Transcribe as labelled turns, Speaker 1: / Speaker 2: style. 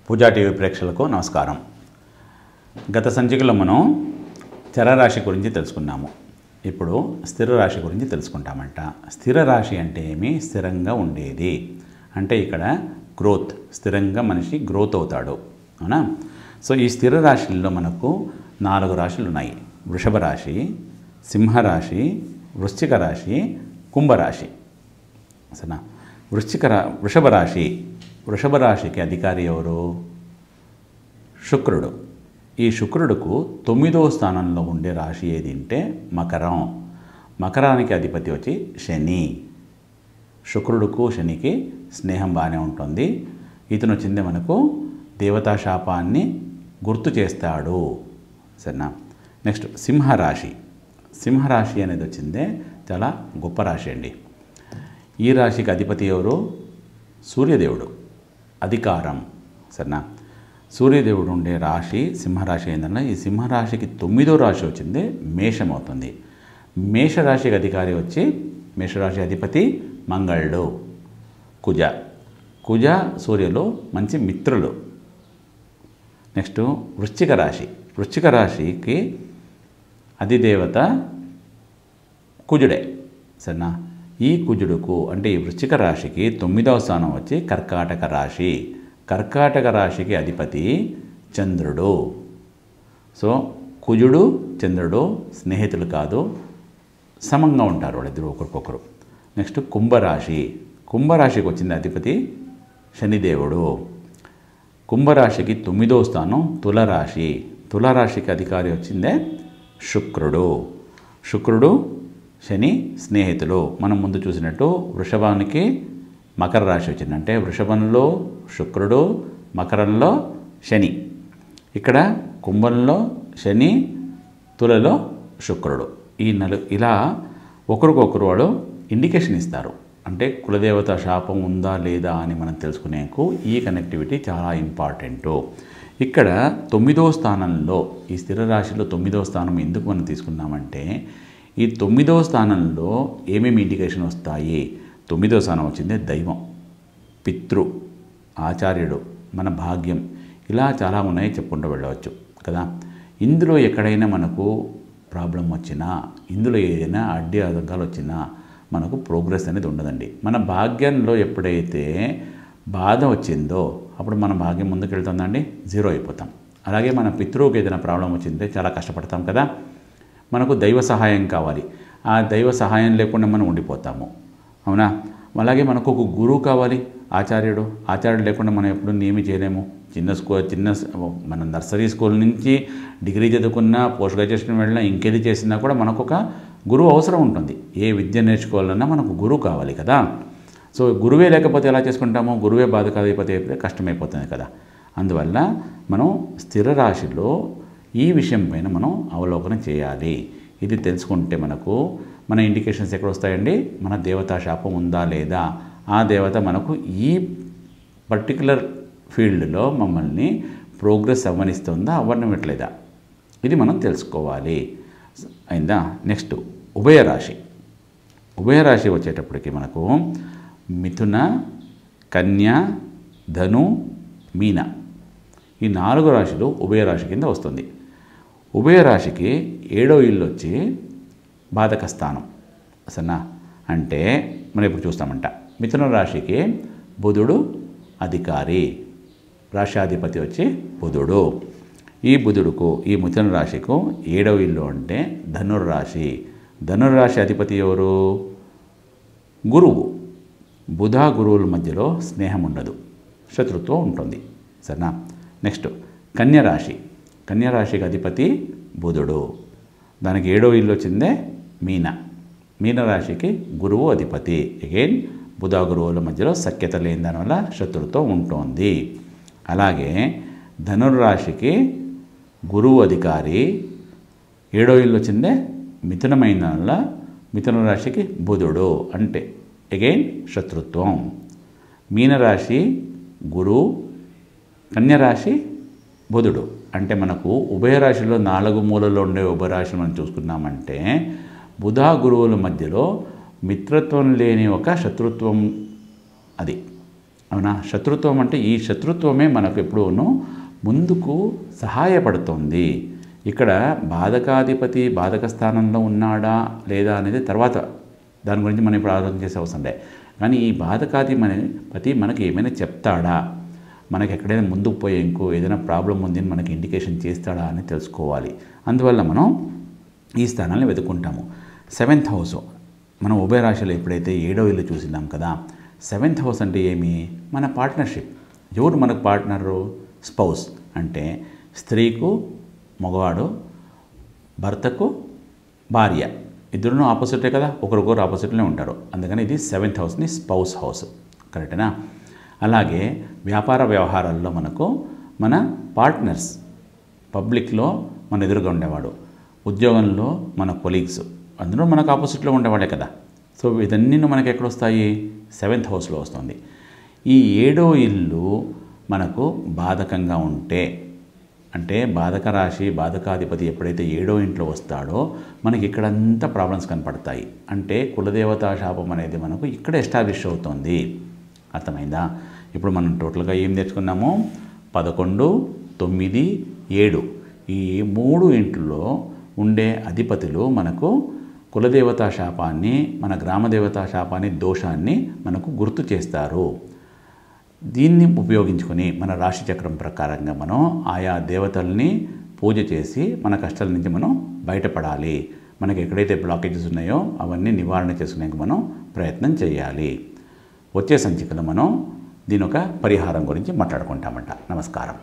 Speaker 1: పూజా TV ప్రేక్షకులకు నమస్కారం గత సంచికలో మనం చరరాశి గురించి తెలుసుకున్నాము ఇప్పుడు స్థిర రాశి గురించి తెలుసుకుంటామంట స్థిర రాశి అంటే ఏమి స్థిరంగా ఉండేది అంటే ఇక్కడ గ్రోత్ స్థిరంగా మనిషి గ్రోత్ అవుతాడు అవునా సో ఈ స్థిర రాశుల్లో మనకు నాలుగు రాశులు ఉన్నాయి వృషభ రాశి సింహరాశి వృశ్చిక రాశి కుంభరాశి సరేనా వృశ్చిక రా వృషభ రాశి వృషభ రాశికి అధికారి ఎవరు శుక్రుడు ఈ శుక్రుడుకు తొమ్మిదవ స్థానంలో ఉండే రాశి ఏది అంటే మకరం మకరానికి అధిపతి వచ్చి శని శుక్రుడుకు శనికి స్నేహం బాగానే ఉంటుంది ఇతను వచ్చిందే మనకు దేవతా శాపాన్ని గుర్తు చేస్తాడు సరేనా నెక్స్ట్ సింహరాశి సింహరాశి అనేది వచ్చిందే చాలా గొప్ప రాశి అండి ఈ రాశికి అధిపతి ఎవరు సూర్యదేవుడు అధికారం సరేనా సూర్యదేవుడు ఉండే రాశి సింహరాశి ఏంటన్నా ఈ సింహరాశికి తొమ్మిదో రాశి వచ్చింది మేషం అవుతుంది మేషరాశికి అధికారి వచ్చి మేషరాశి అధిపతి మంగళుడు కుజ కుజ సూర్యులు మంచి మిత్రులు నెక్స్ట్ వృశ్చిక రాశి వృశ్చిక రాశికి అధిదేవత కుజుడే సరేనా ఈ కుజుడుకు అంటే ఈ వృశ్చిక రాశికి తొమ్మిదవ స్థానం వచ్చి కర్కాటక రాశి కర్కాటక రాశికి అధిపతి చంద్రుడు సో కుజుడు చంద్రుడు స్నేహితులు కాదు సమంగా ఉంటారు వాళ్ళిద్దరు ఒకరికొకరు నెక్స్ట్ కుంభరాశి కుంభరాశికి వచ్చింది అధిపతి శనిదేవుడు కుంభరాశికి తొమ్మిదో స్థానం తులరాశి తులరాశికి అధికారి వచ్చిందే శుక్రుడు శుక్రుడు శని స్నేహితులు మనం ముందు చూసినట్టు వృషభానికి మకర రాశి వచ్చింది అంటే వృషభంలో శుక్రుడు మకరంలో శని ఇక్కడ కుంభంలో శని తులలో శుక్రుడు ఈ నలు ఇలా ఒకరికొకరు వాడు ఇండికేషన్ ఇస్తారు అంటే కులదేవత శాపం ఉందా లేదా అని మనం తెలుసుకునేందుకు ఈ కనెక్టివిటీ చాలా ఇంపార్టెంటు ఇక్కడ తొమ్మిదో స్థానంలో ఈ స్థిర రాశిలో తొమ్మిదో స్థానం ఎందుకు మనం తీసుకున్నామంటే ఈ తొమ్మిదో స్థానంలో ఏమేమి ఇండికేషన్ వస్తాయి తొమ్మిదో స్థానం వచ్చింది దైవం పితృ ఆచార్యుడు మన భాగ్యం ఇలా చాలా ఉన్నాయి చెప్పుకుంటూ వెళ్ళవచ్చు కదా ఇందులో ఎక్కడైనా మనకు ప్రాబ్లం వచ్చినా ఇందులో ఏదైనా అడ్డి ఆటంకాలు వచ్చినా మనకు ప్రోగ్రెస్ అనేది ఉండదండి మన భాగ్యంలో ఎప్పుడైతే బాధ వచ్చిందో అప్పుడు మన భాగ్యం ముందుకు వెళ్తుందండి జీరో అయిపోతాం అలాగే మన పితృకి ఏదైనా ప్రాబ్లం వచ్చిందే చాలా కష్టపడతాం కదా మనకు దైవ సహాయం కావాలి ఆ దైవ సహాయం లేకుండా మనం ఉండిపోతాము అవునా అలాగే మనకు ఒక గురువు కావాలి ఆచార్యుడు ఆచార్యుడు లేకుండా మనం ఎప్పుడు ఏమీ చేయలేము చిన్న స్కూల్ చిన్న మన నర్సరీ స్కూల్ నుంచి డిగ్రీ చదువుకున్నా పోస్ట్ గ్రాడ్యుయేషన్ వెళ్ళినా ఇంకేది చేసినా కూడా మనకు ఒక గురువు అవసరం ఉంటుంది ఏ విద్య నేర్చుకోవాలన్నా మనకు గురువు కావాలి కదా సో గురువే లేకపోతే ఎలా చేసుకుంటాము గురువే బాధ కాకపోతే కష్టమైపోతుంది కదా అందువల్ల మనం స్థిర రాశిలో ఈ విషయం పైన మనం అవలోకన చేయాలి ఇది తెలుసుకుంటే మనకు మన ఇండికేషన్స్ ఎక్కడ వస్తాయండి మన దేవతా శాపం ఉందా లేదా ఆ దేవత మనకు ఈ పర్టికులర్ ఫీల్డ్లో మమ్మల్ని ప్రోగ్రెస్ అవ్వనిస్తుందా అవ్వనివ్వట్లేదా ఇది మనం తెలుసుకోవాలి అయిందా నెక్స్ట్ ఉభయరాశి ఉభయరాశి వచ్చేటప్పటికి మనకు మిథున కన్య ధను మీన ఈ నాలుగు రాశులు ఉభయరాశి కింద వస్తుంది ఉభయరాశికి ఏడో ఇల్లు వచ్చి బాధక స్థానం సరేనా అంటే మనం ఇప్పుడు చూస్తామంట మిథున రాశికి బుధుడు అధికారి రాష్ట్రాధిపతి వచ్చి బుధుడు ఈ బుధుడుకు ఈ మిథున రాశికు ఏడవ ఇల్లు అంటే ధనుర్రాశి ధనుర్రాశి అధిపతి ఎవరు గురువు బుధ గురువుల మధ్యలో స్నేహం ఉండదు శత్రుత్వం ఉంటుంది సరేనా నెక్స్ట్ కన్యరాశి కన్యరాశికి అధిపతి బుధుడు దానికి ఏడో ఇల్లు వచ్చిందే మీన మీనరాశికి గురువు అధిపతి అగైన్ బుధ గురువుల మధ్యలో సఖ్యత లేని దానివల్ల శత్రుత్వం ఉంటుంది అలాగే ధనుర్రాశికి గురువు అధికారి ఏడో ఇల్లు వచ్చిందే మిథునమైన వల్ల మిథున రాశికి బుధుడు అంటే అగైన్ శత్రుత్వం మీనరాశి గురు కన్యరాశి బుధుడు అంటే మనకు ఉభయరాశిలో నాలుగు మూలలో ఉండే ఉభయరాశి మనం చూసుకున్నామంటే బుధ గురువుల మధ్యలో మిత్రత్వం లేని ఒక శత్రుత్వం అది అవునా శత్రుత్వం అంటే ఈ శత్రుత్వమే మనకు ఎప్పుడూను ముందుకు సహాయపడుతుంది ఇక్కడ బాధకాధిపతి బాధక స్థానంలో ఉన్నాడా లేదా అనేది తర్వాత దాని గురించి మనం ఇప్పుడు ఆలోచన చేసే అవసరం లే కానీ ఈ బాధకాధిపతి మనకి ఏమైనా చెప్తాడా మనకి ఎక్కడైనా ముందుకు పోయే ఇంకో ఏదైనా ప్రాబ్లం ఉంది అని మనకి ఇండికేషన్ చేస్తాడా అని తెలుసుకోవాలి అందువల్ల మనం ఈ స్థానాన్ని వెతుక్కుంటాము సెవెంత్ హౌస్ మనం ఉభయ రాశిలో ఎప్పుడైతే ఏడో ఇల్లు చూసినాం కదా సెవెంత్ హౌస్ అంటే ఏమి మన పార్ట్నర్షిప్ ఎవరు మనకు పార్ట్నరు స్పౌస్ అంటే స్త్రీకు మగవాడు భర్తకు భార్య ఇద్దరును ఆపోజిటే కదా ఒకరికొకరు ఆపోజిట్లోనే ఉంటారు అందుకని ఇది సెవెంత్ హౌస్ని స్పౌస్ హౌస్ కరెక్టేనా అలాగే వ్యాపార వ్యవహారాల్లో మనకు మన పార్ట్నర్స్ పబ్లిక్లో మన ఎదురుగా ఉండేవాడు ఉద్యోగంలో మన కొలీగ్స్ అందులో మనకు ఆపోజిట్లో ఉండేవాడే కదా సో ఇదన్నీ మనకి ఎక్కడ వస్తాయి సెవెంత్ హౌస్లో వస్తుంది ఈ ఏడో ఇల్లు మనకు బాధకంగా ఉంటే అంటే బాధక రాశి బాధకాధిపతి ఎప్పుడైతే ఏడో ఇంట్లో వస్తాడో మనకి ఇక్కడంతా ప్రాబ్లమ్స్ కనపడతాయి అంటే కులదేవతా శాపం అనేది మనకు ఇక్కడ ఎస్టాబ్లిష్ అవుతుంది అర్థమైందా ఇప్పుడు మనం టోటల్గా ఏం నేర్చుకున్నాము పదకొండు తొమ్మిది ఏడు ఈ మూడు ఇంట్లో ఉండే అధిపతులు మనకు కులదేవతా శాపాన్ని మన గ్రామదేవతా శాపాన్ని దోషాన్ని మనకు గుర్తు చేస్తారు దీన్ని ఉపయోగించుకొని మన రాశి చక్రం ప్రకారంగా మనం ఆయా దేవతల్ని పూజ చేసి మన కష్టాల నుంచి మనం బయటపడాలి మనకి ఎక్కడైతే బ్లాకేజెస్ ఉన్నాయో అవన్నీ నివారణ చేసుకునేందుకు మనం ప్రయత్నం చేయాలి వచ్చే సంచికలో మనం దీని ఒక పరిహారం గురించి మాట్లాడుకుంటామంట నమస్కారం